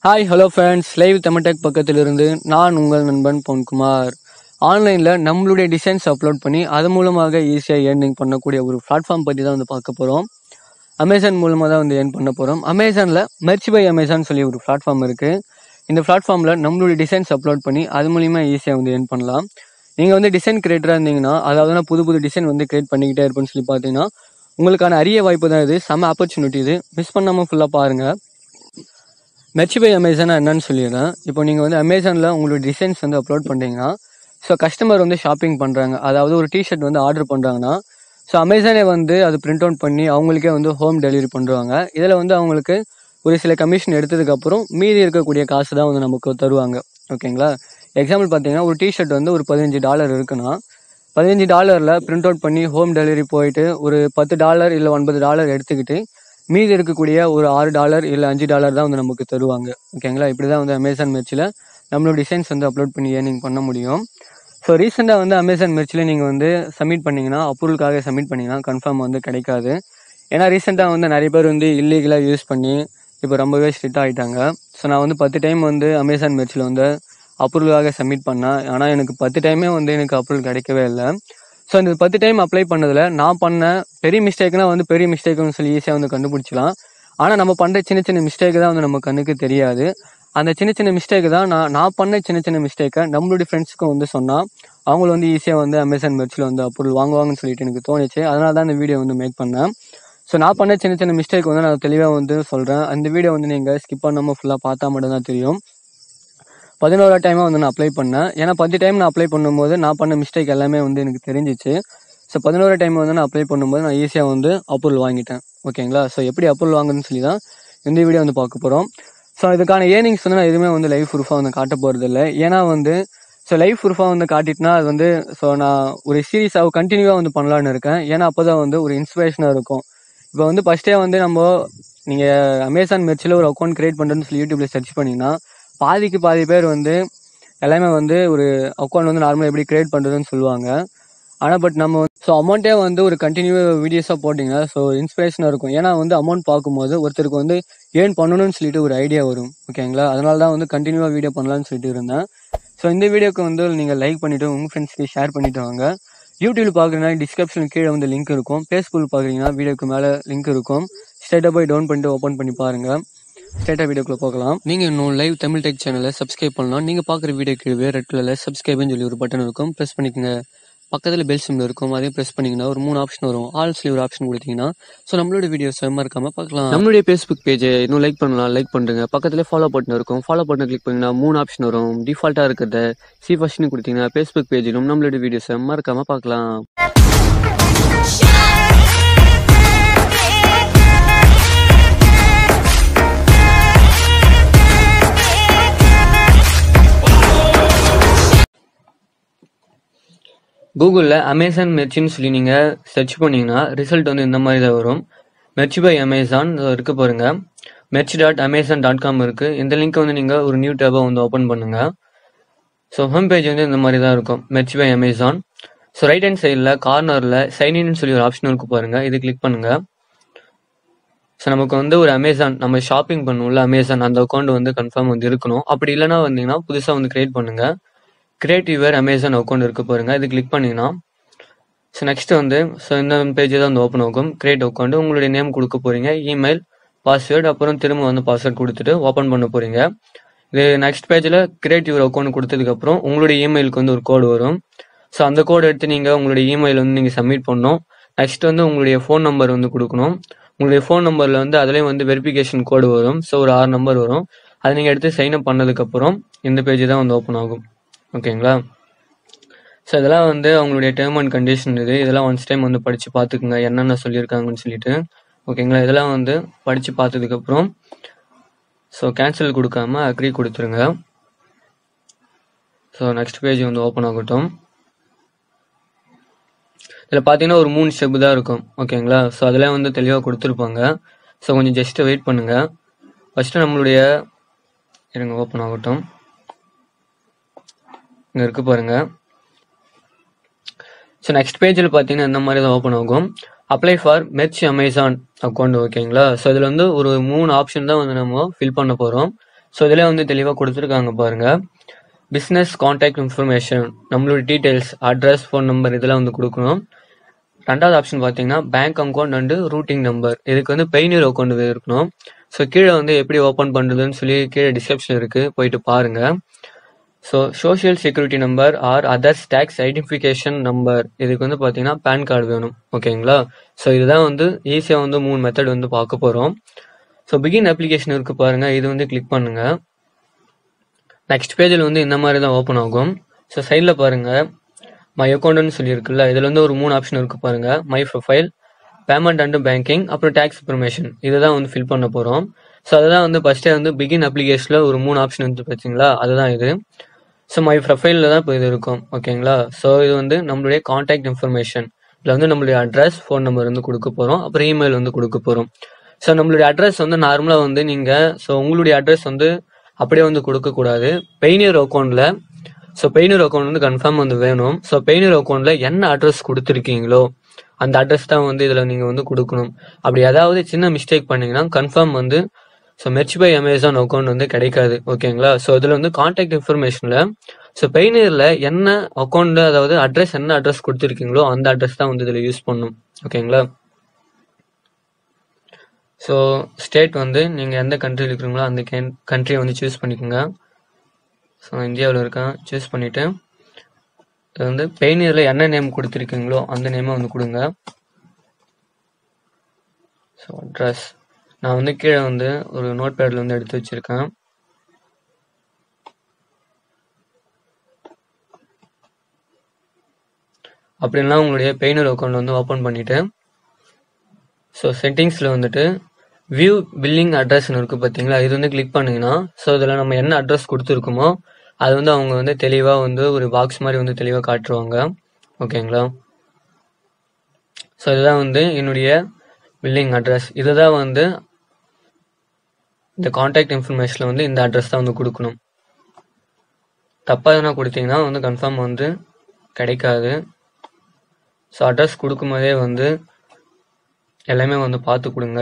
Hi hello friends live Tamil Tech பக்கத்திலிருந்து நான் உங்கள் நண்பன் பொன்குமார் ஆன்லைனில் நம்மளுடைய டிசைன்ஸ் அப்லோட் பண்ணி அது மூலமாக ஈஸியாக ஏர்னிங் பண்ணக்கூடிய ஒரு பிளாட்ஃபார்ம் பற்றி தான் வந்து பார்க்க போகிறோம் அமேசான் மூலமாக தான் வந்து ஏர்ன் பண்ண போகிறோம் அமேசானில் மெர்ச் பை அமேசான் சொல்லி ஒரு பிளாட்ஃபார்ம் இருக்குது இந்த பிளாட்ஃபார்மில் நம்மளுடைய டிசைன்ஸ் அப்லோட் பண்ணி அது மூலிமா ஈஸியாக வந்து ஏர்ன் பண்ணலாம் நீங்கள் வந்து டிசைன் கிரியேட்டராக இருந்தீங்கன்னா அதாவது நான் புது புது டிசைன் வந்து கிரியேட் பண்ணிக்கிட்டே இருப்பேன்னு சொல்லி பார்த்தீங்கன்னா உங்களுக்கான அரிய வாய்ப்பு தான் இது செம்ம ஆப்பர்ச்சுனிட்டி இது மிஸ் பண்ணாமல் ஃபுல்லாக பாருங்கள் மெர்ச் பை அமேசானா என்னன்னு சொல்லிடுறேன் இப்போ நீங்கள் வந்து அமேசானில் உங்களோட டிசைன்ஸ் வந்து அப்லோட் பண்ணுறீங்கன்னா ஸோ கஸ்டமர் வந்து ஷாப்பிங் பண்ணுறாங்க அதாவது ஒரு டிஷர்ட் வந்து ஆர்டர் பண்ணுறாங்கன்னா ஸோ அமேசானே வந்து அது பிரிண்ட் அவுட் பண்ணி அவங்களுக்கே வந்து ஹோம் டெலிவரி பண்ணுவாங்க இதில் வந்து அவங்களுக்கு ஒரு சில கமிஷன் எடுத்ததுக்கப்புறம் மீதி இருக்கக்கூடிய காசு தான் வந்து நமக்கு தருவாங்க ஓகேங்களா எக்ஸாம்பிள் பார்த்தீங்கன்னா ஒரு டிஷர்ட் வந்து ஒரு பதினஞ்சு டாலர் இருக்குன்னா பதினஞ்சு டாலரில் பிரிண்ட் அவுட் பண்ணி ஹோம் டெலிவரி போயிட்டு ஒரு பத்து டாலர் இல்லை ஒன்பது டாலர் எடுத்துக்கிட்டு மீதி இருக்கக்கூடிய ஒரு ஆறு டாலர் இல்லை அஞ்சு டாலர் தான் வந்து நமக்கு தருவாங்க ஓகேங்களா இப்படி தான் வந்து அமேசான் மெர்ச்சில் நம்மளோட டிசைன்ஸ் வந்து அப்லோட் பண்ணி ஏர்னிங் பண்ண முடியும் ஸோ ரீசெண்டாக வந்து அமேசான் மெர்ச்சில் நீங்கள் வந்து சப்மிட் பண்ணீங்கன்னா அப்ரூவலுக்காக சப்மிட் பண்ணீங்கன்னா கன்ஃபார்ம் வந்து கிடைக்காது ஏன்னா ரீசெண்டாக வந்து நிறைய பேர் வந்து இல்லீகலாக யூஸ் பண்ணி இப்போ ரொம்பவே ஸ்ட்ரிக்ட் ஆகிட்டாங்க ஸோ நான் வந்து பத்து டைம் வந்து அமேசான் மெர்ச்சில் வந்து அப்ரூவலுக்காக சப்மிட் பண்ணேன் ஆனால் எனக்கு பத்து டைமே வந்து எனக்கு அப்ரூவல் கிடைக்கவே இல்லை ஸோ இந்த பத்து டைம் அப்ளை பண்ணதில் நான் பண்ண பெரிய மிஸ்டேக்னா வந்து பெரிய மிஸ்டேக்னு சொல்லி ஈஸியாக வந்து கண்டுபிடிச்சலாம் ஆனால் நம்ம பண்ணுற சின்ன சின்ன மிஸ்டேக் தான் வந்து நம்ம கண்ணுக்கு தெரியாது அந்த சின்ன சின்ன மிஸ்டேக் தான் நான் நான் பண்ண சின்ன சின்ன மிஸ்டேக்கை நம்மளுடைய ஃப்ரெண்ட்ஸுக்கும் வந்து சொன்னால் அவங்களும் வந்து ஈஸியாக வந்து அமேசான் மெர்ச்சில் வந்து அப்ரூவல் வாங்குவாங்கன்னு சொல்லிட்டு எனக்கு தோணுச்சு அதனால தான் இந்த வீடியோ வந்து மேக் பண்ணேன் ஸோ நான் பண்ண சின்ன சின்ன மிஸ்டேக் வந்து நான் தெளிவாக வந்து சொல்கிறேன் அந்த வீடியோ வந்து நீங்கள் ஸ்கிப் பண்ணாமல் ஃபுல்லாக பார்த்தா மட்டும் தான் தெரியும் பதினோரா டைமாக வந்து நான் அப்ளை பண்ணேன் ஏன்னா பத்து டைம் நான் அப்ளை பண்ணும்போது நான் பண்ண மிஸ்டேக் எல்லாமே வந்து எனக்கு தெரிஞ்சிச்சு ஸோ பதினோரா டைம் வந்து நான் அப்ளை பண்ணும்போது நான் ஈஸியாக வந்து அப்ரூவல் வாங்கிட்டேன் ஓகேங்களா ஸோ எப்படி அப்ரூவல் வாங்குன்னு சொல்லி தான் இந்த வீடியோ வந்து பார்க்க போகிறோம் ஸோ இதுக்கான ஏர்னிங்ஸ் வந்து நான் எதுவுமே வந்து லைவ் ப்ரூஃபாக வந்து காட்ட போகிறது இல்லை ஏன்னா வந்து ஸோ லைவ் ப்ரூஃபாக வந்து காட்டிட்டுனா அது வந்து ஸோ நான் ஒரு சீரீஸாக கண்டினியூவாக வந்து பண்ணலான்னு இருக்கேன் ஏன்னா அப்போ தான் வந்து ஒரு இன்ஸ்பிரேஷனாக இருக்கும் இப்போ வந்து ஃபஸ்ட்டே வந்து நம்ம நீங்கள் அமேசான் மெர்ச்சில் ஒரு அக்கௌண்ட் கிரியேட் பண்ணுறதுன்னு சொல்லி யூடியூப்பில் சர்ச் பண்ணிங்கன்னா பாதிக்கு பாதி பேர் வந்து எல்லாமே வந்து ஒரு அக்கௌண்ட் வந்து நார்மலாக எப்படி கிரியேட் பண்ணுறதுன்னு சொல்லுவாங்க ஆனால் பட் நம்ம ஸோ அமௌண்ட்டே வந்து ஒரு கண்டினியூ வீடியோஸாக போட்டிங்கன்னா ஸோ இன்ஸ்பிரேஷனாக இருக்கும் ஏன்னா வந்து அமௌண்ட் பார்க்கும்போது ஒருத்தருக்கு வந்து ஏர்ன் பண்ணணும்னு சொல்லிட்டு ஒரு ஐடியா வரும் ஓகேங்களா அதனால தான் வந்து கண்டினியூவாக வீடியோ பண்ணலாம்னு சொல்லிட்டு இருந்தேன் ஸோ இந்த வீடியோக்கு வந்து நீங்கள் லைக் பண்ணிவிட்டு உங்கள் ஃப்ரெண்ட்ஸ்க்கு ஷேர் பண்ணிட்டு வாங்க யூடியூப் பார்க்குறீங்கன்னா டிஸ்கிரிப்ஷன் கீழே வந்து லிங்க் இருக்கும் ஃபேஸ்புக் பார்க்குறீங்கன்னா வீடியோக்கு மேலே லிங்க் இருக்கும் ஸ்ட்ரைட்டாக போய் டவுன் பண்ணிட்டு ஓப்பன் பண்ணி பாருங்கள் ஸ்ட்ரைட்டாக வீடியோக்குள்ள போகலாம் நீங்கள் இன்னும் லைவ் தமிழ் டெக் சேனலை சப்ஸ்கிரைப் பண்ணலாம் நீங்கள் பார்க்குற வீடியோ கீழே ரெட் கலரில் சப்ஸ்கிரைப்னு சொல்லி ஒரு பட்டன் இருக்கும் ப்ரெஸ் பண்ணிக்கோங்க பக்கத்தில் பெல் சிம்ல இருக்கும் அதையும் ப்ரெஸ் பண்ணீங்கன்னா ஒரு மூணு ஆப்ஷன் வரும் ஆல் சொல்லி ஒரு ஆப்ஷன் கொடுத்தீங்கன்னா ஸோ நம்மளோட வீடியோஸ் மறக்காம பார்க்கலாம் நம்மளுடைய ஃபேஸ்புக் பேஜ் இன்னும் லைக் பண்ணலாம் லைக் பண்ணுங்க பக்கத்துல ஃபாலோ பட்டன் இருக்கும் ஃபாலோ பட்டன் கிளிக் பண்ணீங்கன்னா மூணு ஆப்ஷன் வரும் டிஃபால்ட்டா இருக்கிறத சி ஃபர்ஸ்ட்னு கொடுத்தீங்கன்னா ஃபேஸ்புக் பேஜிலும் நம்மளோட வீடியோஸ் மறக்காம பார்க்கலாம் கூகுளில் அமேசான் மெர்ச்சின்னு சொல்லி நீங்கள் சர்ச் பண்ணீங்கன்னா ரிசல்ட் வந்து இந்த மாதிரி தான் வரும் மெர்ச் பை அமேசான் இருக்கு பாருங்க merch dot Amazon dot com இருக்கு இந்த லிங்க் வந்து நீங்கள் ஒரு நியூ டேபாக வந்து ஓப்பன் பண்ணுங்க ஸோ ஹோம் பேஜ் வந்து இந்த மாதிரி தான் இருக்கும் merch by Amazon so right hand சைடில் கார்னரில் சைன்இன்னு சொல்லி ஒரு ஆப்ஷன் இருக்கு பாருங்க இது கிளிக் பண்ணுங்க ஸோ நமக்கு வந்து ஒரு அமேசான் நம்ம ஷாப்பிங் பண்ணுவோம்ல அமேசான் அந்த அக்கௌண்ட் வந்து கன்ஃபார்ம் வந்து இருக்கணும் அப்படி இல்லைன்னா வந்தீங்கன்னா புதுசாக வந்து கிரியேட் பண்ணுங்க கிரியேட் யுவர் அமேசான் அக்கௌண்ட் இருக்கு பாருங்க இது கிளிக் பண்ணீங்கன்னா ஸோ நெக்ஸ்ட் வந்து ஸோ இந்த பேஜ் தான் வந்து ஓப்பன் ஆகும் கிரியேட் அக்கௌண்ட் உங்களுடைய நேம் கொடுக்க போறீங்க இமெயில் பாஸ்வேர்டு அப்புறம் திரும்ப வந்து பாஸ்வேர்ட் கொடுத்துட்டு ஓப்பன் பண்ண போறீங்க இது நெக்ஸ்ட் பேஜில் கிரியேட் யுவர் அக்கௌண்ட் கொடுத்ததுக்கப்புறம் உங்களுடைய இமெயிலுக்கு வந்து ஒரு கோடு வரும் ஸோ அந்த கோடு எடுத்து நீங்கள் உங்களுடைய இமெயில் வந்து நீங்கள் சப்மிட் பண்ணணும் நெக்ஸ்ட் வந்து உங்களுடைய ஃபோன் நம்பர் வந்து கொடுக்கணும் உங்களுடைய ஃபோன் நம்பரில் வந்து அதுலேயும் வந்து வெரிஃபிகேஷன் கோடு வரும் ஸோ ஒரு ஆறு நம்பர் வரும் அதை நீங்கள் எடுத்து சைன் அப் பண்ணதுக்கப்புறம் இந்த பேஜ் தான் வந்து ஓப்பன் ஆகும் ஓகேங்களா ஸோ இதெல்லாம் வந்து அவங்களுடைய டேர்ம் அண்ட் கண்டிஷன் இது இதெல்லாம் ஒன்ஸ் டைம் வந்து படித்து பார்த்துக்குங்க என்னென்ன சொல்லியிருக்காங்கன்னு சொல்லிட்டு ஓகேங்களா இதெல்லாம் வந்து படித்து பார்த்ததுக்கப்புறம் ஸோ கேன்சல் கொடுக்காம அக்ரி கொடுத்துருங்க ஸோ நெக்ஸ்ட் பேஜ் வந்து ஓப்பன் ஆகட்டும் இதில் பார்த்தீங்கன்னா ஒரு மூணு ஸ்டெப் தான் இருக்கும் ஓகேங்களா ஸோ அதெல்லாம் வந்து தெளிவாக கொடுத்துருப்பாங்க ஸோ கொஞ்சம் ஜஸ்ட் வெயிட் பண்ணுங்க ஃபஸ்ட்டு நம்மளுடைய இருங்க ஓப்பன் ஆகட்டும் இங்கே இருக்கு பாருங்க ஸோ நெக்ஸ்ட் பேஜில் பார்த்தீங்கன்னா இந்த மாதிரி தான் ஓப்பன் ஆகும் apply for merch Amazon account ஓகேங்களா ஸோ இதில் வந்து ஒரு மூணு ஆப்ஷன் தான் வந்து நம்ம ஃபில் பண்ண போகிறோம் ஸோ இதில் வந்து தெளிவாக கொடுத்துருக்காங்க பாருங்க பிஸ்னஸ் கான்டாக்ட் இன்ஃபர்மேஷன் நம்மளோட டீட்டெயில்ஸ் அட்ரஸ் ஃபோன் நம்பர் இதெல்லாம் வந்து கொடுக்கணும் ரெண்டாவது ஆப்ஷன் பார்த்தீங்கன்னா bank account and routing number இதுக்கு வந்து பெயினியர் அக்கௌண்ட் இருக்கணும் ஸோ கீழே வந்து எப்படி ஓப்பன் பண்ணுறதுன்னு சொல்லி கீழே டிஸ்கிரிப்ஷன் இருக்குது போயிட்டு பாருங்க so social security number or others tax identification number இதுக்கு வந்து பார்த்தீங்கன்னா பேன் கார்டு வேணும் ஓகேங்களா ஸோ இதுதான் வந்து ஈஸியாக வந்து மூணு மெத்தட் வந்து பார்க்க போகிறோம் ஸோ பிகின் அப்ளிகேஷன் இருக்கு பாருங்க இது வந்து கிளிக் பண்ணுங்க நெக்ஸ்ட் பேஜில் வந்து இந்த மாதிரி தான் ஓப்பன் ஆகும் ஸோ சைடில் பாருங்க மை அக்கௌண்ட்னு சொல்லியிருக்குல்ல இதில் வந்து ஒரு மூணு ஆப்ஷன் இருக்கு பாருங்க my profile payment and banking அப்புறம் டேக்ஸ் இன்ஃபர்மேஷன் இதை தான் வந்து ஃபில் பண்ண போகிறோம் ஸோ அதுதான் வந்து ஃபஸ்ட்டே வந்து பிகின் அப்ளிகேஷனில் ஒரு மூணு ஆப்ஷன் வந்து பார்த்தீங்களா அதுதான் இது ஸோ மை ப்ரொஃபைலில் தான் இப்போ இது இருக்கும் ஓகேங்களா ஸோ இது வந்து நம்மளுடைய காண்டாக்ட் இன்ஃபர்மேஷன் இதில் வந்து நம்மளுடைய அட்ரஸ் ஃபோன் நம்பர் வந்து கொடுக்க போகிறோம் அப்புறம் இமெயில் வந்து கொடுக்க போகிறோம் ஸோ நம்மளுடைய அட்ரஸ் வந்து நார்மலாக வந்து நீங்கள் ஸோ உங்களுடைய அட்ரஸ் வந்து அப்படியே வந்து கொடுக்கக்கூடாது பெயினியர் அக்கௌண்ட்டில் ஸோ பெயினியர் அக்கௌண்ட் வந்து கன்ஃபார்ம் வந்து வேணும் ஸோ பெயினியர் அக்கௌண்ட்டில் என்ன அட்ரஸ் கொடுத்துருக்கீங்களோ அந்த அட்ரஸ் தான் வந்து இதில் நீங்கள் வந்து கொடுக்கணும் அப்படி ஏதாவது சின்ன மிஸ்டேக் பண்ணீங்கன்னா கன்ஃபார்ம் வந்து so merch by Amazon account வந்து கிடைக்காது ஓகேங்களா ஸோ இதில் வந்து காண்டாக்ட் இன்ஃபர்மேஷனில் ஸோ பெயினியரில் என்ன அக்கௌண்ட் அதாவது அட்ரஸ் என்ன அட்ரஸ் கொடுத்துருக்கீங்களோ அந்த அட்ரஸ் தான் வந்து இதில் யூஸ் பண்ணணும் ஓகேங்களா ஸோ ஸ்டேட் வந்து நீங்கள் எந்த கண்ட்ரியில் இருக்கிறீங்களோ அந்த கண்ட்ரியை வந்து சூஸ் பண்ணிக்கோங்க ஸோ இந்தியாவில் இருக்கேன் சூஸ் பண்ணிவிட்டு இது வந்து பெயினியரில் என்ன நேம் கொடுத்துருக்கீங்களோ அந்த நேமை வந்து கொடுங்க ஸோ அட்ரஸ் நான் வந்து கீழே வந்து ஒரு நோட் பேடில் வந்து எடுத்து வச்சுருக்கேன் அப்படின்னா உங்களுடைய பெயினர் அக்கௌண்ட் வந்து ஓப்பன் பண்ணிவிட்டு ஸோ செட்டிங்ஸில் வந்துட்டு வியூ பில்லிங் அட்ரஸ்னு இருக்குது பார்த்தீங்களா இது வந்து கிளிக் பண்ணிங்கன்னா ஸோ இதில் நம்ம என்ன அட்ரஸ் கொடுத்துருக்கோமோ அது வந்து அவங்க வந்து தெளிவாக வந்து ஒரு பாக்ஸ் மாதிரி வந்து தெளிவாக காட்டுருவாங்க ஓகேங்களா ஸோ இதுதான் வந்து என்னுடைய பில்லிங் அட்ரஸ் இதுதான் வந்து இந்த காண்டாக்ட் இன்ஃபர்மேஷனில் வந்து இந்த அட்ரஸ் தான் வந்து கொடுக்கணும் தப்பாக எதனா கொடுத்தீங்கன்னா வந்து கன்ஃபார்ம் வந்து கிடைக்காது ஸோ அட்ரஸ் கொடுக்கும்போதே வந்து எல்லாமே வந்து பார்த்து கொடுங்க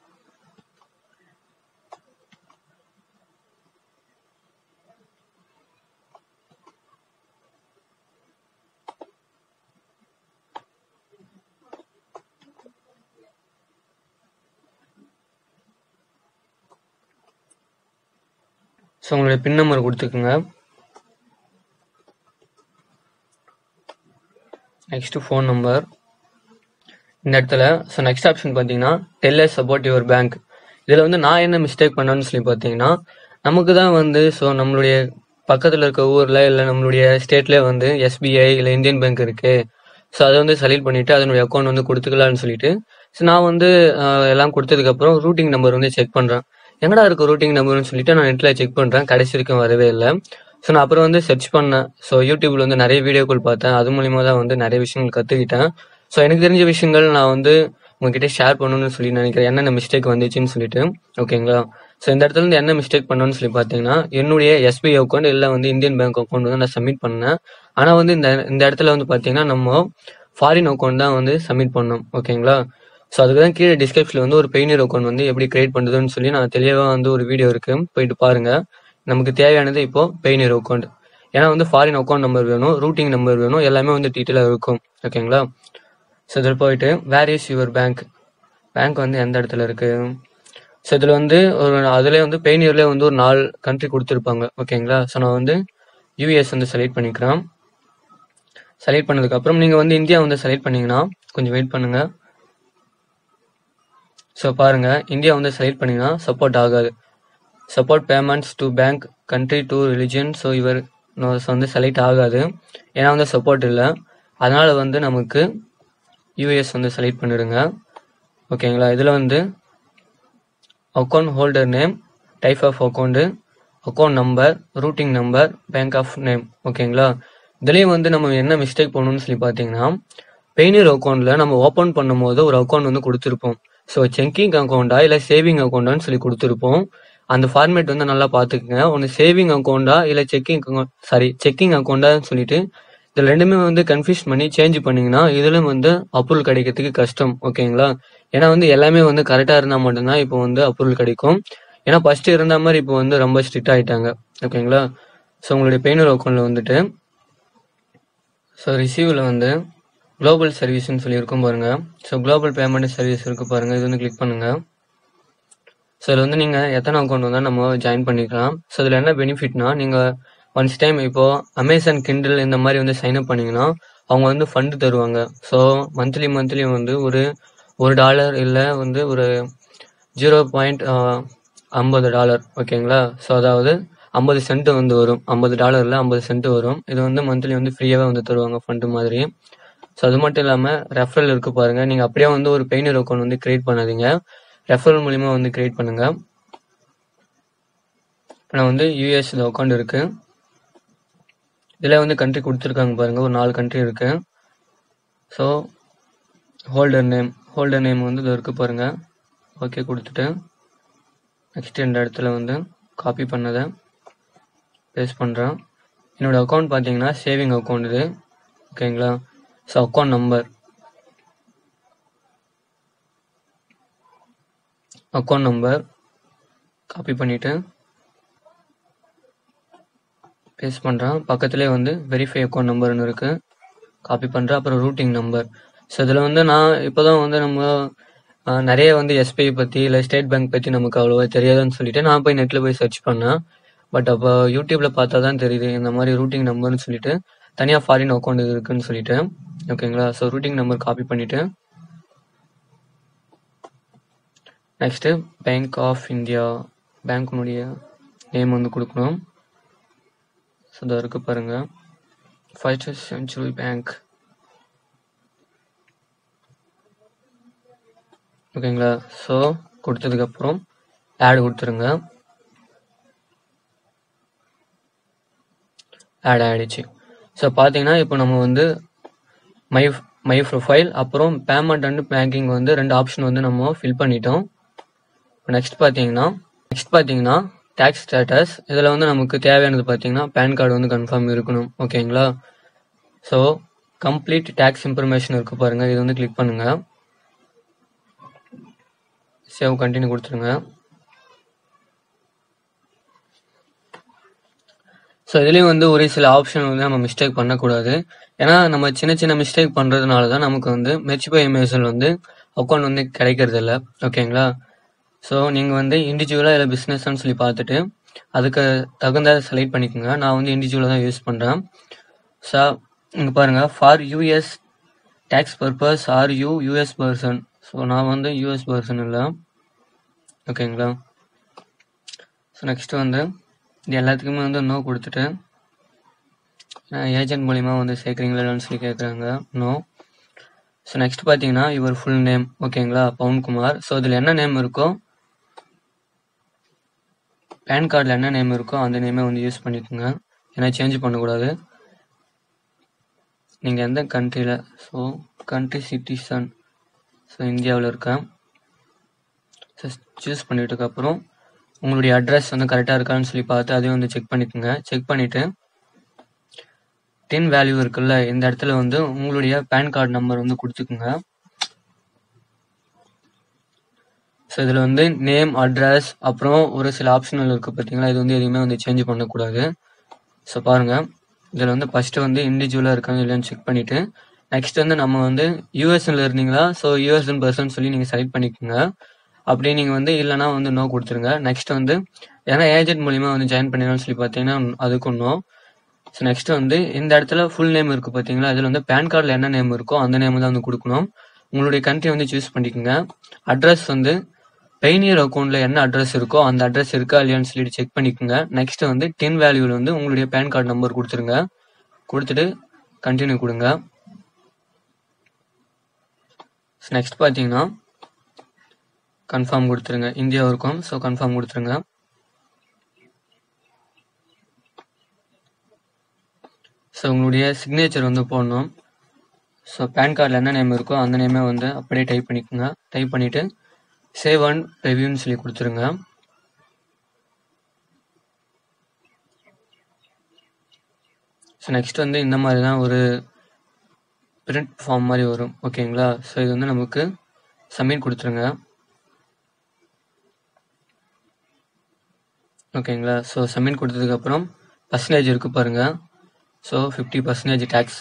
ஸோ உங்களுடைய பின் நம்பர் கொடுத்துக்குங்க நெக்ஸ்ட் ஃபோன் நம்பர் இந்த இடத்துல ஸோ நெக்ஸ்ட் ஆப்ஷன் பார்த்தீங்கன்னா டெல்லஸ் அபவுட் யுவர் பேங்க் இதில் வந்து நான் என்ன மிஸ்டேக் பண்ணேன்னு சொல்லி பார்த்தீங்கன்னா நமக்கு தான் வந்து ஸோ நம்மளுடைய பக்கத்தில் இருக்க ஊரில் இல்லை நம்மளுடைய ஸ்டேட்லேயே வந்து எஸ்பிஐ இல்லை இந்தியன் பேங்க் இருக்கு ஸோ அதை வந்து செலக்ட் பண்ணிட்டு அதனுடைய அக்கௌண்ட் வந்து கொடுத்துக்கலாம்னு சொல்லிட்டு ஸோ நான் வந்து ஆஹ், எல்லாம் கொடுத்ததுக்கப்புறம் ரூட்டிங் நம்பர் வந்து செக் பண்ணுறேன் எங்கடா இருக்கு ரூட்டிங் நம்பர்னு சொல்லிட்டு நான் நெட்டில் செக் பண்ணுறேன் கடைசி வரைக்கும் வரவே இல்லை ஸோ நான் அப்புறம் வந்து சர்ச் பண்ணேன் ஸோ யூடியூப்ல வந்து நிறைய வீடியோக்கள் பார்த்தேன் அது மூலியமா தான் வந்து நிறைய விஷயங்கள் கற்றுக்கிட்டேன் ஸோ எனக்கு தெரிஞ்ச விஷயங்கள் நான் வந்து உங்ககிட்ட ஷேர் பண்ணணும்னு சொல்லி நினைக்கிறேன் என்னென்ன மிஸ்டேக் வந்துச்சுன்னு சொல்லிட்டு ஓகேங்களா ஸோ இந்த இடத்துல இருந்து என்ன மிஸ்டேக் பண்ணணும்னு சொல்லி பார்த்தீங்கன்னா என்னுடைய எஸ்பிஐ அக்கௌண்ட் இல்லை வந்து இந்தியன் பேங்க் அக்கௌண்ட் வந்து நான் சப்மிட் பண்ணேன் ஆனால் வந்து இந்த இந்த இடத்துல வந்து பார்த்தீங்கன்னா நம்ம ஃபாரின் அக்கௌண்ட் தான் வந்து சப்மிட் பண்ணோம் ஓகேங்களா ஸோ அதுக்கு தான் கீழே டிஸ்கிரிப்ஷனில் வந்து ஒரு பெயினியர் அக்கௌண்ட் வந்து எப்படி கிரியேட் பண்ணுறதுன்னு சொல்லி நான் தெளிவாக வந்து ஒரு வீடியோ இருக்கு போயிட்டு பாருங்க நமக்கு தேவையானது இப்போ பெயினியர் அக்கௌண்ட் ஏன்னா வந்து ஃபாரின் அக்கௌண்ட் நம்பர் வேணும் ரூட்டிங் நம்பர் வேணும் எல்லாமே வந்து டீட்டெயிலாக இருக்கும் ஓகேங்களா ஸோ இதில் போயிட்டு where is your bank bank வந்து எந்த இடத்துல இருக்கு ஸோ இதில் வந்து ஒரு அதிலே வந்து பெயினியர்லேயே வந்து ஒரு நாலு கண்ட்ரி கொடுத்துருப்பாங்க ஓகேங்களா ஸோ நான் வந்து யூஎஸ் வந்து செலக்ட் பண்ணிக்கிறேன் செலக்ட் பண்ணதுக்கப்புறம் நீங்கள் வந்து இந்தியா வந்து செலக்ட் பண்ணீங்கன்னா கொஞ்சம் வெயிட் பண்ணுங்க ஸோ பாருங்க இந்தியா வந்து செலக்ட் பண்ணீங்கன்னா சப்போர்ட் ஆகாது support payments to bank country to religion so இவர் வந்து செலக்ட் ஆகாது ஏன்னா வந்து சப்போர்ட் இல்லை அதனால வந்து நமக்கு யூஎஸ் வந்து செலக்ட் பண்ணிடுங்க ஓகேங்களா இதில் வந்து account holder name type of account account number routing number bank of name ஓகேங்களா இதுலேயும் வந்து நம்ம என்ன மிஸ்டேக் பண்ணணும்னு சொல்லி பார்த்தீங்கன்னா பெயினியர் அக்கௌண்ட்டில் நம்ம ஓப்பன் பண்ணும்போது ஒரு அக்கௌண்ட் வந்து கொடுத்துருப்போம் ஸோ செக்கிங் அக்கௌண்ட்டா இல்லை சேவிங் அக்கௌண்ட்டான்னு சொல்லி கொடுத்துருப்போம் அந்த ஃபார்மேட் வந்து நல்லா பார்த்துக்குங்க ஒன்று சேவிங் அக்கௌண்ட்டா இல்லை செக்கிங் அக்கௌண்ட் சாரி செக்கிங் அக்கௌண்ட்டான்னு சொல்லிட்டு இதில் ரெண்டுமே வந்து கன்ஃபியூஸ் பண்ணி சேஞ்ச் பண்ணீங்கன்னா இதிலும் வந்து அப்ரூவல் கிடைக்கிறதுக்கு கஷ்டம் ஓகேங்களா ஏன்னா வந்து எல்லாமே வந்து கரெக்டாக இருந்தால் மட்டும்தான் இப்போ வந்து அப்ரூவல் கிடைக்கும் ஏன்னா ஃபர்ஸ்ட் இருந்த மாதிரி இப்போ வந்து ரொம்ப ஸ்ட்ரிக்ட் ஆயிட்டாங்க ஓகேங்களா ஸோ உங்களுடைய பெயினர் அக்கௌண்ட்டில் வந்துட்டு ஸோ ரிசீவில் வந்து குளோபல் சர்வீஸ்னு சொல்லி இருக்கும் பாருங்க ஸோ குளோபல் பேமெண்ட் சர்வீஸ் இருக்கு பாருங்க இது வந்து கிளிக் பண்ணுங்க ஸோ இதில் வந்து நீங்கள் எத்தனை அக்கௌண்ட் வந்தால் நம்ம ஜாயின் பண்ணிக்கலாம் ஸோ இதில் என்ன பெனிஃபிட்னா நீங்கள் ஒன்ஸ் டைம் இப்போ அமேசான் கிண்டில் இந்த மாதிரி வந்து சைன் அப் பண்ணீங்கன்னா அவங்க வந்து ஃபண்டு தருவாங்க ஸோ மந்த்லி மந்த்லி வந்து ஒரு ஒரு டாலர் இல்லை வந்து ஒரு ஜீரோ பாயிண்ட் ஐம்பது டாலர் ஓகேங்களா ஸோ அதாவது ஐம்பது சென்ட் வந்து வரும் ஐம்பது டாலரில் ஐம்பது சென்ட் வரும் இது வந்து மந்த்லி வந்து ஃப்ரீயாகவே வந்து தருவாங்க ஃபண்டு மாதிரி ஸோ அது மட்டும் இல்லாமல் ரெஃபரல் இருக்கு பாருங்க நீங்கள் அப்படியே வந்து ஒரு பெயினர் அக்கௌண்ட் வந்து கிரியேட் பண்ணாதீங்க ரெஃபரல் மூலிமா வந்து கிரியேட் பண்ணுங்க இப்போ நான் வந்து யூஎஸ் அக்கௌண்ட் இருக்கு இதில் வந்து கண்ட்ரி கொடுத்துருக்காங்க பாருங்க ஒரு நாலு கண்ட்ரி இருக்கு so holder name holder name வந்து இது இருக்கு பாருங்க ஓகே கொடுத்துட்டு நெக்ஸ்ட் இந்த இடத்துல வந்து காப்பி பண்ணதை பேஸ்ட் பண்ணுறேன் என்னோட அக்கௌண்ட் பார்த்தீங்கன்னா சேவிங் அக்கௌண்ட் இது ஓகேங்களா so account number account number copy பண்ணிவிட்டு பேஸ்ட் பண்ணுறேன் பக்கத்துலேயே வந்து வெரிஃபை அக்கௌண்ட் நம்பர்னு இருக்குது காப்பி பண்ணுறேன் அப்புறம் ரூட்டிங் நம்பர் ஸோ இதில் வந்து நான் இப்போ தான் வந்து நம்ம ஆஹ், நிறைய வந்து எஸ்பிஐ பற்றி இல்லை ஸ்டேட் பேங்க் பற்றி நமக்கு அவ்வளோவா தெரியாதுன்னு சொல்லிட்டு நான் போய் நெட்டில் போய் சர்ச் பண்ணேன் பட் அப்போ யூடியூப்பில் பார்த்தா தான் தெரியுது இந்த மாதிரி ரூட்டிங் நம்பர்னு சொல்லிட்டு தனியாக ஃபாரின் அக்கௌண்ட் இருக்குன்னு சொல்லிட்டு ஓகேங்களா ஸோ ரூட்டிங் நம்பர் காப்பி பண்ணிவிட்டு நெக்ஸ்ட்டு பேங்க் ஆஃப் இந்தியா பேங்க்குனுடைய நேம் வந்து கொடுக்கணும் ஸோ இதை இருக்கு பாருங்க ஃபர்ஸ்ட் சென்ச்சுரி பேங்க் ஓகேங்களா ஸோ கொடுத்ததுக்கப்புறம் ஆட் கொடுத்துருங்க ஆட் ஆயிடுச்சு ஸோ பார்த்தீங்கன்னா இப்போ நம்ம வந்து மை மை ப்ரொஃபைல் அப்புறம் பேமெண்ட் அண்ட் பேங்கிங் வந்து ரெண்டு ஆப்ஷன் வந்து நம்ம ஃபில் பண்ணிட்டோம் நெக்ஸ்ட் பார்த்தீங்கன்னா நெக்ஸ்ட் பார்த்தீங்கன்னா டேக்ஸ் ஸ்டேட்டஸ் இதில் வந்து நமக்கு தேவையானது பார்த்தீங்கன்னா பேன் கார்டு வந்து கன்ஃபார்ம் இருக்கணும் ஓகேங்களா ஸோ கம்ப்ளீட் டேக்ஸ் இன்ஃபர்மேஷன் இருக்கு பாருங்க இது வந்து கிளிக் பண்ணுங்க சேவ் கண்டினியூ கொடுத்துருங்க ஸோ இதுலேயும் வந்து ஒரு சில ஆப்ஷன் வந்து நம்ம மிஸ்டேக் பண்ணக்கூடாது ஏன்னா நம்ம சின்ன சின்ன மிஸ்டேக் பண்ணுறதுனால தான் நமக்கு வந்து மெர்ச்பை எம்ஏஎஸ்எல் வந்து அக்கௌண்ட் வந்து கிடைக்கிறது இல்லை ஓகேங்களா ஸோ நீங்கள் வந்து இண்டிவிஜுவலாக இல்லை பிஸ்னஸ்ன்னு சொல்லி பார்த்துட்டு அதுக்கு தகுந்த செலக்ட் பண்ணிக்கோங்க நான் வந்து இண்டிவிஜுவலாக தான் யூஸ் பண்ணுறேன் ஸோ இங்கே பாருங்கள் for US tax purpose are you US person so நான் வந்து யூஎஸ் பர்சன் இல்லை ஓகேங்களா ஸோ நெக்ஸ்ட் வந்து இது எல்லாத்துக்குமே வந்து நோ கொடுத்துட்டு ஏஜென்ட் மூலிமா வந்து சேர்க்குறீங்களா இல்லைன்னு சொல்லி கேட்குறாங்க நோ ஸோ நெக்ஸ்ட் பார்த்தீங்கன்னா இவர் ஃபுல் நேம் ஓகேங்களா பவுன்குமார் ஸோ இதில் என்ன நேம் இருக்கோ பேன் கார்டில் என்ன நேம் இருக்கோ அந்த நேமே வந்து யூஸ் பண்ணிக்கோங்க ஏன்னா சேஞ்ச் பண்ணக்கூடாது நீங்கள் எந்த கண்ட்ரியில் ஸோ கண்ட்ரி சிட்டிசன் ஸோ இந்தியாவில் இருக்கேன் ஸோ சூஸ் பண்ணிட்டதுக்கப்புறம் உங்களுடைய அட்ரஸ் வந்து கரெக்டாக இருக்கான்னு சொல்லி பார்த்து அதையும் வந்து செக் பண்ணிக்கோங்க செக் பண்ணிவிட்டு டின் வேல்யூ இருக்குல்ல இந்த இடத்துல வந்து உங்களுடைய பேன் கார்டு நம்பர் வந்து கொடுத்துக்குங்க ஸோ இதில் வந்து நேம் அட்ரஸ் அப்புறம் ஒரு சில ஆப்ஷனல் இருக்குது பார்த்தீங்களா இது வந்து எதுவுமே வந்து சேஞ்ச் பண்ணக்கூடாது ஸோ பாருங்கள் இதில் வந்து ஃபஸ்ட்டு வந்து இண்டிவிஜுவலாக இருக்காங்க இல்லைன்னு செக் பண்ணிவிட்டு நெக்ஸ்ட் வந்து நம்ம வந்து யூஎஸ்ல இருந்தீங்களா ஸோ யூஎஸ்என் பர்சன் சொல்லி நீங்கள் செலக்ட் பண்ணிக்கோங்க அப்படியே நீங்கள் வந்து இல்லைனா வந்து நோ கொடுத்துருங்க நெக்ஸ்ட் வந்து ஏன்னா ஏஜென்ட் மூலிமா வந்து ஜாயின் பண்ணிடலாம்னு சொல்லி பார்த்தீங்கன்னா அதுக்கும் நோ ஸோ நெக்ஸ்ட் வந்து இந்த இடத்துல ஃபுல் நேம் இருக்கு பார்த்தீங்களா இதில் வந்து பேன் கார்டில் என்ன நேம் இருக்கோ அந்த நேம் தான் வந்து கொடுக்கணும் உங்களுடைய கண்ட்ரி வந்து சூஸ் பண்ணிக்கோங்க அட்ரஸ் வந்து பெயினியர் அக்கௌண்ட்ல என்ன அட்ரஸ் இருக்கோ அந்த அட்ரஸ் இருக்கா இல்லையான்னு சொல்லிட்டு செக் பண்ணிக்கோங்க நெக்ஸ்ட் வந்து டின் வேல்யூவில் வந்து உங்களுடைய பேன் கார்டு நம்பர் கொடுத்துருங்க கொடுத்துட்டு கண்டினியூ கொடுங்க நெக்ஸ்ட் பார்த்தீங்கன்னா கன்ஃபார்ம் கொடுத்துருங்க இந்தியா இருக்கும் ஸோ கன்ஃபார்ம் கொடுத்துருங்க ஸோ உங்களுடைய சிக்னேச்சர் வந்து போடணும் ஸோ பேன் கார்டில் என்ன நேம் இருக்கோ அந்த நேமே வந்து அப்படியே டைப் பண்ணிக்கோங்க டைப் பண்ணிவிட்டு சேவ் அண்ட் ரிவ்யூன்னு சொல்லி கொடுத்துருங்க ஸோ நெக்ஸ்ட் வந்து இந்த மாதிரி தான் ஒரு பிரிண்ட் ஃபார்ம் மாதிரி வரும் ஓகேங்களா ஸோ இது வந்து நமக்கு சப்மிட் கொடுத்துருங்க ஓகேங்களா ஸோ சப்மிட் கொடுத்ததுக்கப்புறம் பர்சன்டேஜ் இருக்கு பாருங்க ஸோ ஃபிஃப்டி பர்சன்டேஜ் டேக்ஸ்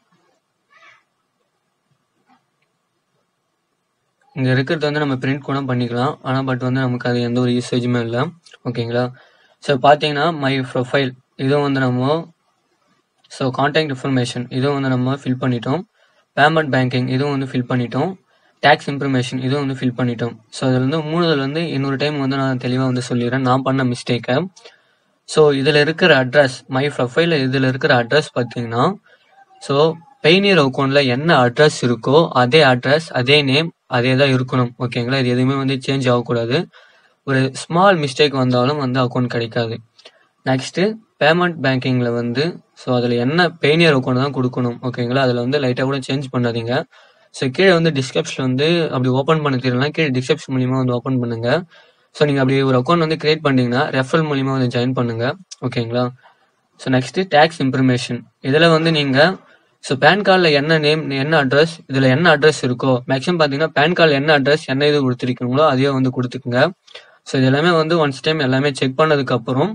இங்கே இருக்கிறது வந்து நம்ம பிரிண்ட் கூட பண்ணிக்கலாம் ஆனால் பட் வந்து நமக்கு அது எந்த ஒரு யூசேஜுமே இல்லை ஓகேங்களா ஸோ பார்த்தீங்கன்னா மை ப்ரொஃபைல் இதுவும் வந்து நம்ம ஸோ கான்டாக்ட் இன்ஃபர்மேஷன் இதுவும் வந்து நம்ம ஃபில் பண்ணிட்டோம் பேமெண்ட் பேங்கிங் இதுவும் வந்து ஃபில் பண்ணிட்டோம் டேக்ஸ் இன்ஃபர்மேஷன் இதுவும் வந்து ஃபில் பண்ணிட்டோம் ஸோ அதில் வந்து மூணுதில் வந்து இன்னொரு டைம் வந்து நான் தெளிவாக வந்து சொல்லிடுறேன் நான் பண்ண மிஸ்டேக்கை ஸோ இதில் இருக்கிற அட்ரஸ் மை ப்ரொஃபைலில் இதில் இருக்கிற அட்ரஸ் பார்த்தீங்கன்னா ஸோ பெயினியர் அக்கௌண்ட்டில் என்ன அட்ரஸ் இருக்கோ அதே அட்ரஸ் அதே நேம் அதே தான் இருக்கணும் ஓகேங்களா இது எதுவுமே வந்து சேஞ்ச் ஆகக்கூடாது ஒரு ஸ்மால் மிஸ்டேக் வந்தாலும் வந்து அக்கௌண்ட் கிடைக்காது நெக்ஸ்ட்டு பேமெண்ட் பேங்கிங்கில் வந்து ஸோ அதில் என்ன பெயினியர் அக்கௌண்ட் தான் கொடுக்கணும் ஓகேங்களா அதில் வந்து லைட்டாக கூட சேஞ்ச் பண்ணாதீங்க ஸோ கீழே வந்து டிஸ்கிரிப்ஷன் வந்து அப்படி ஓப்பன் பண்ண தெரியலனா கீழே டிஸ்கிரிப்ஷன் மூலியமாக வந்து ஓப்பன் பண்ணுங்க ஸோ நீங்கள் அப்படி ஒரு அக்கௌண்ட் வந்து கிரியேட் பண்ணீங்கன்னா ரெஃபரல் மூலியமா வந்து ஜாயின் பண்ணுங்க ஓகேங்களா ஸோ நெக்ஸ்ட் டேக்ஸ் இன்ஃபர்மேஷன் இதில் வந்து நீங்கள் ஸோ பேன் கார்டில் என்ன நேம் என்ன அட்ரஸ் இதில் என்ன அட்ரஸ் இருக்கோ மேக்ஸிமம் பார்த்தீங்கன்னா பேன் கார்டில் என்ன அட்ரஸ் என்ன இது கொடுத்துருக்கீங்களோ அதையே வந்து கொடுத்துக்குங்க ஸோ இது எல்லாமே வந்து ஒன்ஸ் டைம் எல்லாமே செக் பண்ணதுக்கு அப்புறம்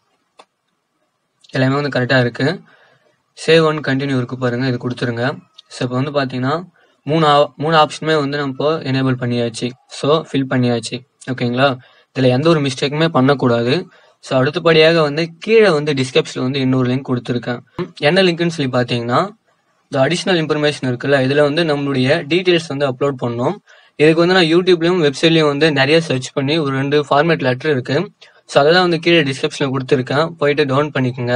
எல்லாமே வந்து கரெக்டாக இருக்கு சேவ் ஒன் கண்டினியூ இருக்கு பாருங்க இது கொடுத்துருங்க ஸோ இப்போ வந்து பார்த்தீங்கன்னா மூணு ஆ- மூணு ஆப்ஷனுமே வந்து நம்ம இப்போ எனேபிள் பண்ணியாச்சு ஸோ ஃபில் பண்ணியாச்சு ஓகேங்களா இதில் எந்த ஒரு மிஸ்டேக்குமே பண்ணக்கூடாது ஸோ அடுத்தபடியாக வந்து கீழே வந்து டிஸ்கிரிப்ஷனில் வந்து இன்னொரு லிங்க் கொடுத்துருக்கேன் என்ன லிங்க்னு சொல்லி பார்த்தீங்கன்னா இந்த அடிஷ்னல் இன்ஃபர்மேஷன் இருக்குல்ல இதில் வந்து நம்மளுடைய டீட்டெயில்ஸ் வந்து அப்லோட் பண்ணோம் இதுக்கு வந்து நான் யூடியூப்லயும் வெப்சைட்லயும் வந்து நிறைய சர்ச் பண்ணி ஒரு ரெண்டு ஃபார்மேட் லெட்டர் இருக்கு ஸோ அதெல்லாம் வந்து கீழே டிஸ்கிரிப்ஷனில் கொடுத்துருக்கேன் போயிட்டு டவுன் பண்ணிக்கோங்க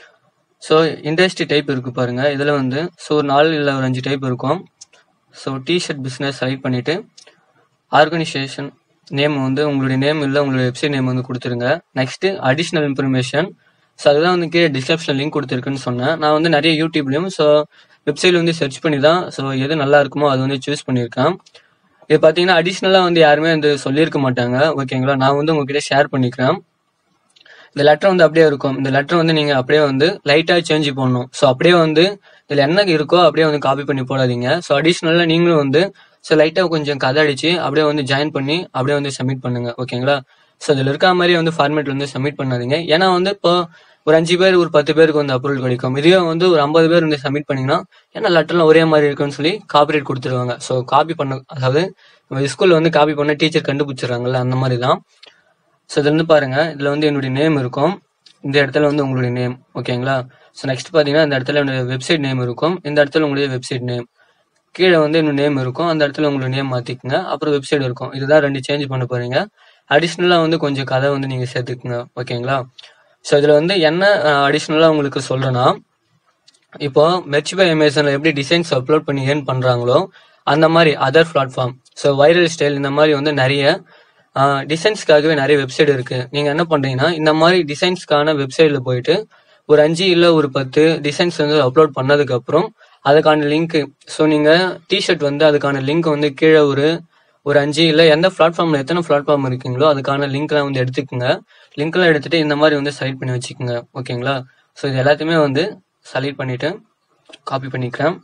ஸோ இண்டஸ்ட்ரி டைப் இருக்கு பாருங்க இதில் வந்து ஸோ ஒரு நாலு இல்லை ஒரு அஞ்சு டைப் இருக்கும் ஸோ டிஷர்ட் பிஸ்னஸ் செலக்ட் பண்ணிட்டு ஆர்கனைசேஷன் நேம் வந்து உங்களுடைய நேம் இல்லை உங்களுடைய வெப்சைட் நேம் வந்து கொடுத்துருங்க நெக்ஸ்ட் அடிஷ்னல் இன்ஃபர்மேஷன் ஸோ அதுதான் வந்து கீழே டிஸ்கிரிப்ஷன் லிங்க் கொடுத்துருக்குன்னு சொன்னேன் நான் வந்து நிறைய யூடியூப்லயும் ஸோ வெப்சைட்ல வந்து சர்ச் பண்ணி தான் ஸோ எது நல்லா இருக்குமோ அது வந்து சூஸ் பண்ணியிருக்கேன் இது பார்த்தீங்கன்னா அடிஷ்னலாக வந்து யாருமே வந்து சொல்லியிருக்க மாட்டாங்க ஓகேங்களா நான் வந்து உங்ககிட்ட ஷேர் பண்ணிக்கிறேன் இந்த லெட்டர் வந்து அப்படியே இருக்கும் இந்த லெட்டர் வந்து நீங்க அப்படியே வந்து லைட்டா சேஞ்ச் பண்ணணும் ஸோ அப்படியே வந்து இதுல என்ன இருக்கோ அப்படியே வந்து காப்பி பண்ணி போடாதீங்க ஸோ அடிஷ்னலா நீங்களும் வந்து ஸோ லைட்டா கொஞ்சம் கதை அடிச்சு அப்படியே வந்து ஜாயின் பண்ணி அப்படியே வந்து சப்மிட் பண்ணுங்க ஓகேங்களா ஸோ இதுல இருக்க மாதிரி வந்து ஃபார்மேட்ல வந்து சப்மிட் பண்ணாதீங்க ஏன்னா வந்து இப்போ ஒரு அஞ்சு பேர் ஒரு பத்து பேருக்கு வந்து அப்ரூவல் கிடைக்கும் இதுவே வந்து ஒரு ஐம்பது பேர் வந்து சப்மிட் பண்ணீங்கன்னா ஏன்னா லெட்டர்லாம் ஒரே மாதிரி இருக்குன்னு சொல்லி காப்பிரைட் கொடுத்துருவாங்க ஸோ காப்பி பண்ண அதாவது ஸ்கூல்ல வந்து காப்பி பண்ண டீச்சர் கண்டுபிடிச்சிடுறாங்கல்ல அந்த மாதிரி தான் ஸோ இதுல இருந்து பாருங்க இதுல வந்து என்னுடைய நேம் இருக்கும் இந்த இடத்துல வந்து உங்களுடைய நேம் ஓகேங்களா ஸோ நெக்ஸ்ட் பாத்தீங்கன்னா இந்த இடத்துல என்னுடைய வெப்சைட் நேம் இருக்கும் இந்த இடத்துல உங்களுடைய வெப்சைட் நேம் கீழே வந்து இன்னும் நேம் இருக்கும் அந்த இடத்துல உங்களுடைய நேம் மாத்திக்கங்க அப்புறம் வெப்சைட் இருக்கும் இதுதான் ரெண்டு சேஞ்ச் பண்ண போறீங்க அடிஷ்னலா வந்து கொஞ்சம் கதை வந்து நீங்க சேர்த்துக்குங்க ஓகேங்களா ஸோ இதுல வந்து என்ன அடிஷ்னலா உங்களுக்கு சொல்றேன்னா இப்போ மெர்ச் பை அமேசான்ல எப்படி டிசைன்ஸ் அப்லோட் பண்ணி ஏர்ன் பண்றாங்களோ அந்த மாதிரி other platform so viral style இந்த மாதிரி வந்து நிறைய டிசைன்ஸ்க்காகவே நிறைய வெப்சைட் இருக்கு நீங்க என்ன பண்றீங்கன்னா இந்த மாதிரி டிசைன்ஸ்க்கான வெப்சைட்ல போயிட்டு ஒரு அஞ்சு இல்ல ஒரு பத்து டிசைன்ஸ் வந்து அப்லோட் பண்ணதுக்கு அப்புறம் அதுக்கான லிங்க் ஸோ நீங்க டிஷர்ட் வந்து அதுக்கான லிங்க் வந்து கீழே ஒரு ஒரு அஞ்சு இல்ல எந்த பிளாட்ஃபார்ம்ல எத்தனை பிளாட்ஃபார்ம் இருக்கீங்களோ அதுக்கான லிங்க்லாம் வந்து எடுத்துக்கோங்க லிங்க்லாம் எடுத்துட்டு இந்த மாதிரி வந்து செலக்ட் பண்ணி வச்சுக்கோங்க ஓகேங்களா ஸோ இது எல்லாத்தையுமே வந்து செலக்ட் பண்ணிட்டு காப்பி பண்ணிக்கிறேன்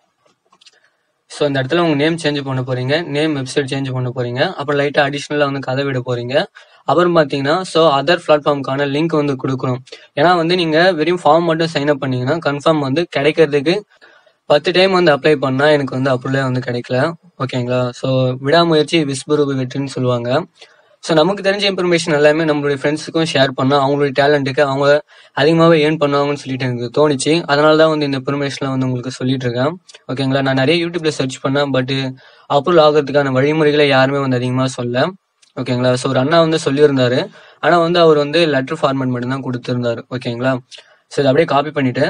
ஸோ இந்த இடத்துல உங்க நேம் சேஞ்ச் பண்ண போறீங்க நேம் வெப்சைட் சேஞ்ச் பண்ண போறீங்க அப்புறம் லைட்டா அடிஷ்னலா வந்து கதை விட போறீங்க அப்புறம் பாத்தீங்கன்னா ஸோ அதர் பிளாட்ஃபார்முக்கான லிங்க் வந்து கொடுக்கணும் ஏன்னா வந்து நீங்க வெறும் ஃபார்ம் மட்டும் சைன் அப் பண்ணீங்கன்னா கன்ஃபார்ம் வந்து கிடைக்கிறதுக்கு பத்து டைம் வந்து அப்ளை பண்ணா எனக்கு வந்து அப்ரூவலே வந்து கிடைக்கல ஓகேங்களா ஸோ விடாமுயற்சி விஸ்வரூப வெற்றின்னு சொல்லுவாங்க ஸோ நமக்கு தெரிஞ்ச இன்ஃபர்மேஷன் எல்லாமே நம்மளுடைய ஃப்ரெண்ட்ஸுக்கும் ஷேர் பண்ணா அவங்களுடைய டேலண்ட்டுக்கு அவங்க அதிகமாகவே ஏர்ன் பண்ணுவாங்கன்னு சொல்லிட்டு எனக்கு தோணுச்சு அதனால தான் வந்து இந்த இன்ஃபர்மேஷன்லாம் வந்து உங்களுக்கு சொல்லிட்டு இருக்கேன் ஓகேங்களா நான் நிறைய யூடியூப்ல சர்ச் பண்ணேன் பட் அப்ரூவல் ஆகிறதுக்கான வழிமுறைகளை யாருமே வந்து அதிகமாக சொல்ல ஓகேங்களா ஸோ ஒரு அண்ணா வந்து சொல்லியிருந்தாரு ஆனா வந்து அவர் வந்து லெட்டர் ஃபார்மேட் மட்டும் தான் கொடுத்திருந்தாரு ஓகேங்களா ஸோ இதை அப்படியே காப்பி பண்ணிட்டு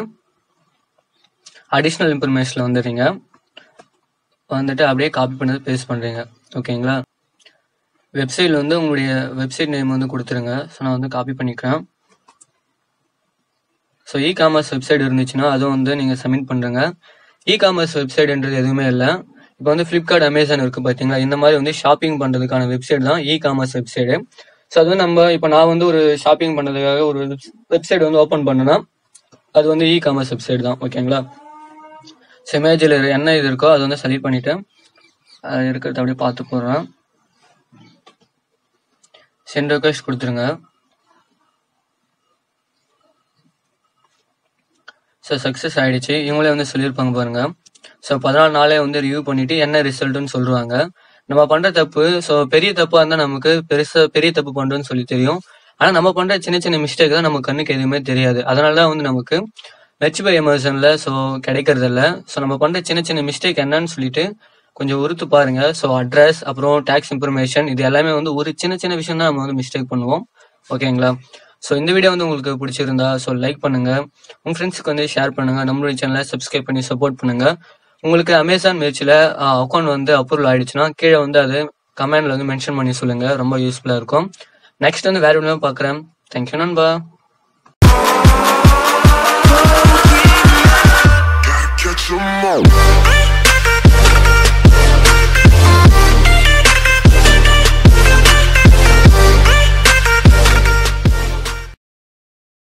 அடிஷ்னல் இன்ஃபர்மேஷன்ல வந்துடுறீங்க வந்துட்டு அப்படியே காப்பி பண்ணது பேஸ்ட் பண்றீங்க ஓகேங்களா வெப்சைட்ல வந்து உங்களுடைய வெப்சைட் நேம் வந்து கொடுத்துருங்க ஸோ நான் வந்து காப்பி பண்ணிக்கிறேன் ஸோ இ காமர்ஸ் வெப்சைட் இருந்துச்சுன்னா அதுவும் வந்து நீங்கள் சப்மிட் பண்ணுறங்க இ காமர்ஸ் வெப்சைட்ன்றது எதுவுமே இல்லை இப்போ வந்து ஃப்ளிப்கார்ட் அமேசான் இருக்கு பார்த்தீங்களா இந்த மாதிரி வந்து ஷாப்பிங் பண்ணுறதுக்கான வெப்சைட் தான் இ காமர்ஸ் வெப்சைடு ஸோ அது வந்து நம்ம இப்போ நான் வந்து ஒரு ஷாப்பிங் பண்ணுறதுக்காக ஒரு வெப்சைட் வந்து ஓப்பன் பண்ணேன்னா அது வந்து இ காமர்ஸ் வெப்சைட் தான் ஓகேங்களா ஸோ இமேஜில் என்ன இது இருக்கோ அதை வந்து செலக்ட் பண்ணிட்டு அது இருக்கிறத அப்படியே பார்த்து போடுறேன் சென்ட் ரெக்வஸ்ட் கொடுத்துருங்க ஸோ சக்ஸஸ் ஆயிடுச்சு இவங்களே வந்து சொல்லியிருப்பாங்க பாருங்க ஸோ பதினாலு நாளே வந்து ரிவ்யூ பண்ணிட்டு என்ன ரிசல்ட்னு சொல்றாங்க நம்ம பண்ற தப்பு ஸோ பெரிய தப்பா இருந்தா நமக்கு பெருசா பெரிய தப்பு பண்றோம்னு சொல்லி தெரியும் ஆனா நம்ம பண்ற சின்ன சின்ன மிஸ்டேக் தான் நம்ம கண்ணுக்கு எதுவுமே தெரியாது அதனால தான் வந்து நமக்கு வெச் பை எமர்சன்ல ஸோ கிடைக்கிறது இல்ல ஸோ நம்ம பண்ற சின்ன சின்ன மிஸ்டேக் என்னன்னு சொல்லிட்டு கொஞ்சம் உறுத்து பாருங்க ஸோ அட்ரஸ் அப்புறம் டேக்ஸ் இன்ஃபர்மேஷன் இது எல்லாமே வந்து ஒரு சின்ன சின்ன விஷயம் தான் நம்ம வந்து மிஸ்டேக் பண்ணுவோம் ஓகேங்களா ஸோ இந்த வீடியோ வந்து உங்களுக்கு பிடிச்சிருந்தா ஸோ லைக் பண்ணுங்க உங்க ஃப்ரெண்ட்ஸ்க்கு வந்து ஷேர் பண்ணுங்க நம்மளுடைய சேனலை சப்ஸ்கிரைப் பண்ணி சப்போர்ட் பண்ணுங்க உங்களுக்கு அமேசான் மேட்ச்ல அக்கௌண்ட் வந்து அப்ரூவல் ஆயிடுச்சுன்னா கீழே வந்து அது கமெண்ட்ல வந்து மென்ஷன் பண்ணி சொல்லுங்க ரொம்ப யூஸ்ஃபுல்லா இருக்கும் நெக்ஸ்ட் வந்து வேற வீடியோ பார்க்குறேன் தேங்க்யூ நண்பா Gotta catch 'em all.